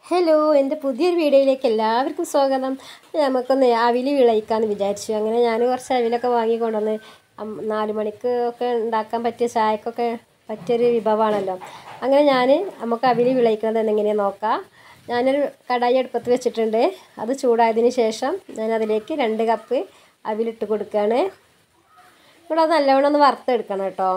hello എൻ്റെ പുതിയൊരു വീഡിയോയിലേക്ക് എല്ലാവർക്കും സ്വാഗതം നമുക്കൊന്ന് അവിൽ വിളയിക്കാമെന്ന് വിചാരിച്ചു അങ്ങനെ ഞാൻ കുറച്ച് അവിലൊക്കെ വാങ്ങിക്കൊണ്ടുവന്ന് അം- നാല് മണിക്ക് ഒക്കെ ഉണ്ടാക്കാൻ പറ്റിയ ചായക്കൊക്കെ പറ്റിയൊരു വിഭവമാണല്ലോ അങ്ങനെ ഞാൻ നമുക്ക് അവിൽ വിളയിക്കുന്നത് എന്നെങ്ങനെയാണ് നോക്കാം ഞാനൊരു കടായി അടുപ്പത്ത് വെച്ചിട്ടുണ്ട് അത് ചൂടായതിന് ശേഷം ഞാൻ അതിലേക്ക് രണ്ട് കപ്പ് അവിലിട്ട് കൊടുക്കുകയാണ് ഇവിടെ അത് നല്ലവണ്ണം ഒന്ന് വറുത്തെടുക്കണം കേട്ടോ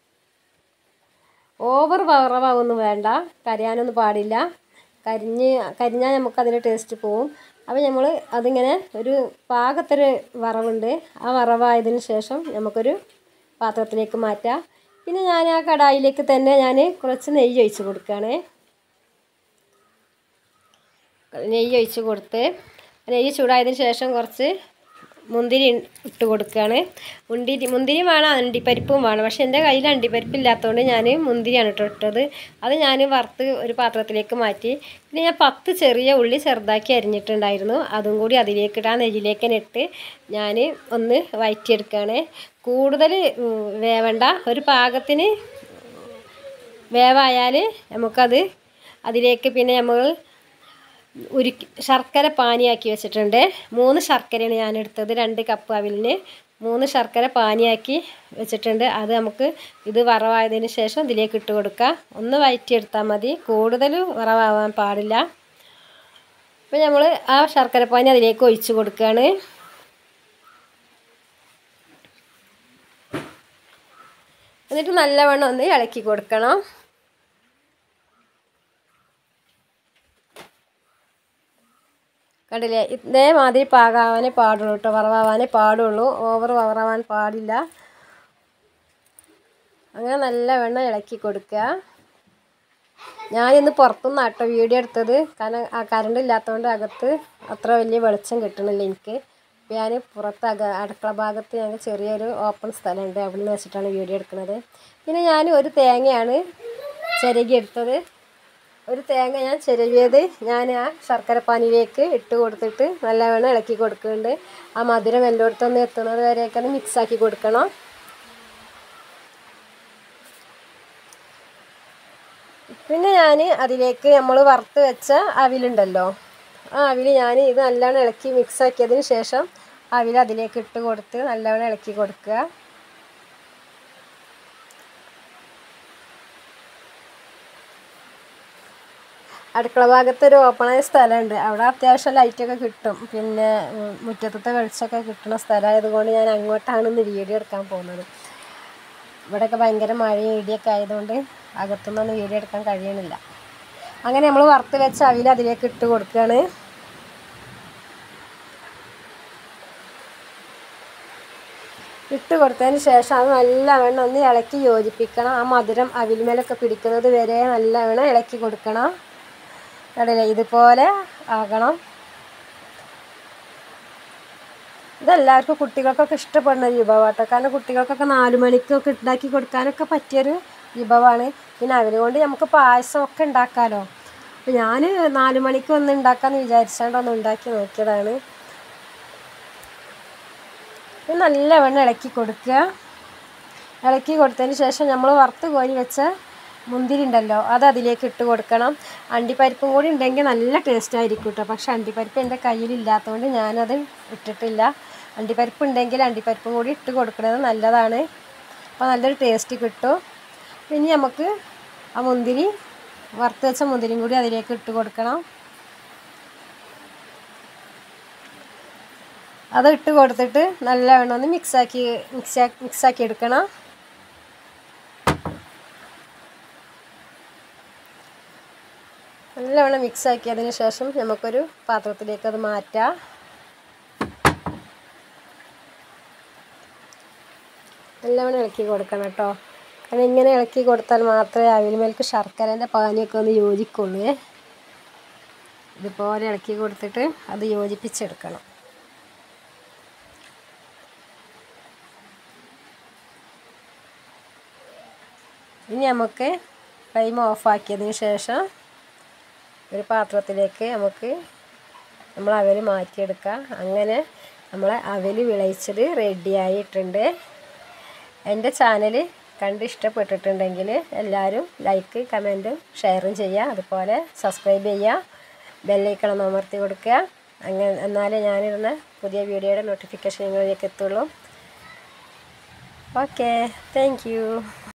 ഓവർ വറവാവൊന്നും വേണ്ട കരിയാനൊന്നും പാടില്ല കരിഞ്ഞ് കരിഞ്ഞാൽ നമുക്കതിൻ്റെ ടേസ്റ്റ് പോവും അപ്പോൾ നമ്മൾ അതിങ്ങനെ ഒരു പാകത്തൊരു വറവുണ്ട് ആ വറവായതിന് ശേഷം നമുക്കൊരു പാത്രത്തിലേക്ക് മാറ്റാം പിന്നെ ഞാൻ ആ കടായിലേക്ക് തന്നെ ഞാൻ കുറച്ച് നെയ്യ് ഒഴിച്ച് കൊടുക്കുകയാണ് നെയ്യ് ഒഴിച്ച് കൊടുത്ത് നെയ്യ് ചൂടായതിന് ശേഷം കുറച്ച് മുന്തിരി ഇട്ട് കൊടുക്കുകയാണ് മുന്തിരി മുന്തിരി വേണം അണ്ടിപ്പരിപ്പും വേണം പക്ഷേ എൻ്റെ കയ്യിൽ അണ്ടിപ്പരിപ്പ് ഇല്ലാത്തതുകൊണ്ട് ഞാൻ മുന്തിരിയാണ് ഇട്ട് ഇട്ടത് അത് ഞാൻ വറുത്ത് ഒരു പാത്രത്തിലേക്ക് മാറ്റി പിന്നെ ഞാൻ പത്ത് ചെറിയ ഉള്ളി ചെറുതാക്കി അരിഞ്ഞിട്ടുണ്ടായിരുന്നു അതും കൂടി അതിലേക്ക് ഇട്ട് ആ നെയ്യിലേക്ക് തന്നെ ഇട്ട് ഞാൻ ഒന്ന് വയറ്റിയെടുക്കുകയാണ് കൂടുതൽ ഉം, വേവണ്ട ഒരു പാകത്തിന് വേവായാൽ നമുക്കത് അതിലേക്ക് പിന്നെ നമ്മൾ ഉരുക്കി ശർക്കര പാനിയാക്കി വെച്ചിട്ടുണ്ട് മൂന്ന് ശർക്കരയാണ് ഞാൻ എടുത്തത് രണ്ട് കപ്പ് അവിലിന് മൂന്ന് ശർക്കര പാനിയാക്കി വെച്ചിട്ടുണ്ട് അത് നമുക്ക് ഇത് വറവായതിന് ശേഷം ഇതിലേക്ക് ഇട്ട് കൊടുക്കുക ഒന്ന് വയറ്റിയെടുത്താൽ മതി കൂടുതൽ വറവാവാൻ പാടില്ല അപ്പോൾ നമ്മൾ ആ ശർക്കര പാനി അതിലേക്ക് ഒഴിച്ച് കൊടുക്കുകയാണ് എന്നിട്ട് നല്ലവണ്ണം ഒന്ന് ഇളക്കി കൊടുക്കണം കണ്ടില്ലേ ഇതേമാതിരി പാകാവാനേ പാടുള്ളൂ കേട്ടോ വറവാവാനേ പാടുള്ളൂ ഓവർ വറവാൻ പാടില്ല അങ്ങനെ നല്ല വെണ്ണം ഇളക്കി കൊടുക്കുക ഞാനിന്ന് പുറത്തുനിന്ന് ആട്ടോ വീഡിയോ എടുത്തത് കാരണം ആ കറണ്ട് ഇല്ലാത്തതുകൊണ്ട് അകത്ത് അത്ര വലിയ വെളിച്ചം കിട്ടണില്ല എനിക്ക് അപ്പോൾ ഞാൻ പുറത്ത് അക അടുക്കള ഭാഗത്ത് ഞങ്ങൾക്ക് ചെറിയൊരു ഓപ്പൺ സ്ഥലമുണ്ട് അവിടെ നിന്ന് വെച്ചിട്ടാണ് വീഡിയോ എടുക്കുന്നത് പിന്നെ ഞാൻ ഒരു തേങ്ങയാണ് ചിരകി എടുത്തത് ഒരു തേങ്ങ ഞാൻ ചിരവിയത് ഞാൻ ആ ശർക്കരപ്പാനിയിലേക്ക് ഇട്ട് കൊടുത്തിട്ട് നല്ലവണ്ണം ഇളക്കി കൊടുക്കുന്നുണ്ട് ആ മധുരം എല്ലായിടത്തൊന്ന് എത്തുന്നത് വരെയൊക്കെ ഒന്ന് മിക്സാക്കി കൊടുക്കണം പിന്നെ ഞാൻ അതിലേക്ക് നമ്മൾ വറുത്ത് വെച്ച അവിലുണ്ടല്ലോ ആ അവിൽ ഞാൻ ഇത് നല്ലവണ്ണം ഇളക്കി മിക്സാക്കിയതിന് ശേഷം അവിൽ അതിലേക്ക് ഇട്ട് കൊടുത്ത് നല്ലവണ്ണം ഇളക്കി കൊടുക്കുക അടുക്കള ഭാഗത്ത് ഒരു ഓപ്പണായ സ്ഥലമുണ്ട് അവിടെ അത്യാവശ്യം ലൈറ്റൊക്കെ കിട്ടും പിന്നെ ഉം, മുറ്റത്തത്തെ വെളിച്ചമൊക്കെ കിട്ടുന്ന സ്ഥലമായതുകൊണ്ട് ഞാൻ അങ്ങോട്ടാണ് ഇന്ന് വീഡിയോ എടുക്കാൻ പോകുന്നത് ഇവിടെയൊക്കെ ഭയങ്കര മഴയും ഇടിയൊക്കെ ആയതുകൊണ്ട് അകത്തുനിന്നൊന്നും വീഡിയോ എടുക്കാൻ കഴിയണില്ല അങ്ങനെ നമ്മൾ വറുത്ത് വെച്ച അവിൽ അതിലേക്ക് ഇട്ട് കൊടുക്കുകയാണ് ഇട്ട് കൊടുത്തതിന് ശേഷം അത് നല്ലവണ്ണം ഒന്ന് ഇളക്കി യോജിപ്പിക്കണം ആ മധുരം അവിൽമേലൊക്കെ പിടിക്കുന്നത് വരെ നല്ലവണ്ണം ഇളക്കി കൊടുക്കണം കണ്ടില്ലേ ഇതുപോലെ ആകണം ഇതെല്ലാവർക്കും കുട്ടികൾക്കൊക്കെ ഇഷ്ടപ്പെടുന്ന ഒരു വിഭവമാട്ടോ കാരണം കുട്ടികൾക്കൊക്കെ നാല് മണിക്കൊക്കെ ഉണ്ടാക്കി കൊടുക്കാനൊക്കെ പറ്റിയൊരു വിഭവമാണ് പിന്നെ അവരെ കൊണ്ട് നമുക്ക് പായസം ഒക്കെ ഉണ്ടാക്കാമല്ലോ അപ്പോൾ ഞാൻ നാല് മണിക്ക് ഒന്ന് ഉണ്ടാക്കാമെന്ന് വിചാരിച്ചാണ്ട് ഒന്ന് ഉണ്ടാക്കി നോക്കിയതാണ് ഇത് നല്ലവണ്ണം ഇളക്കി കൊടുക്കുക ഇളക്കി കൊടുത്തതിന് ശേഷം നമ്മൾ വറുത്ത് കോരി വെച്ച മുന്തിരി ഉണ്ടല്ലോ അത് അതിലേക്ക് ഇട്ട് കൊടുക്കണം അണ്ടിപ്പരിപ്പും കൂടി ഉണ്ടെങ്കിൽ നല്ല ടേസ്റ്റ് ആയിരിക്കും കേട്ടോ പക്ഷേ അണ്ടിപ്പരിപ്പ് എൻ്റെ കയ്യിലില്ലാത്തതുകൊണ്ട് ഞാനത് ഇട്ടിട്ടില്ല അണ്ടിപ്പരിപ്പ് ഉണ്ടെങ്കിൽ അണ്ടിപ്പരിപ്പും കൂടി ഇട്ട് കൊടുക്കുന്നത് നല്ലതാണ് അപ്പോൾ നല്ലൊരു ടേസ്റ്റ് കിട്ടും ഇനി നമുക്ക് ആ മുന്തിരി വറുത്ത് വെച്ച മുന്തിരിയും കൂടി അതിലേക്ക് ഇട്ട് കൊടുക്കണം അത് ഇട്ട് കൊടുത്തിട്ട് നല്ലവണ്ണം ഒന്ന് മിക്സാക്കി മിക്സാ മിക്സാക്കി എടുക്കണം നല്ലവണ്ണം മിക്സ് ആക്കിയതിന് ശേഷം നമുക്കൊരു പാത്രത്തിലേക്ക് അത് മാറ്റാം നല്ലവണ്ണം ഇളക്കി കൊടുക്കണം കേട്ടോ കാരണം ഇങ്ങനെ ഇളക്കി കൊടുത്താൽ മാത്രമേ അവിൽമേൽക്ക് ശർക്കരേൻ്റെ പാനിയൊക്കെ ഒന്ന് യോജിക്കുള്ളൂ ഇതുപോലെ ഇളക്കി കൊടുത്തിട്ട് അത് യോജിപ്പിച്ചെടുക്കണം ഇനി നമുക്ക് ഫ്ലെയിം ഓഫാക്കിയതിന് ശേഷം ഒരു പാത്രത്തിലേക്ക് നമുക്ക് നമ്മൾ അവൽ മാറ്റിയെടുക്കാം അങ്ങനെ നമ്മളെ അവൽ വിളയിച്ചത് റെഡിയായിട്ടുണ്ട് എൻ്റെ ചാനൽ കണ്ട് ഇഷ്ടപ്പെട്ടിട്ടുണ്ടെങ്കിൽ എല്ലാവരും ലൈക്ക് കമൻറ്റും ഷെയറും ചെയ്യുക അതുപോലെ സബ്സ്ക്രൈബ് ചെയ്യുക ബെല്ലൈക്കണം അമർത്തി കൊടുക്കുക അങ്ങനെ എന്നാലേ ഞാനിടുന്ന പുതിയ വീഡിയോയുടെ നോട്ടിഫിക്കേഷൻ നിങ്ങളിലേക്ക് എത്തുള്ളൂ ഓക്കെ താങ്ക് യു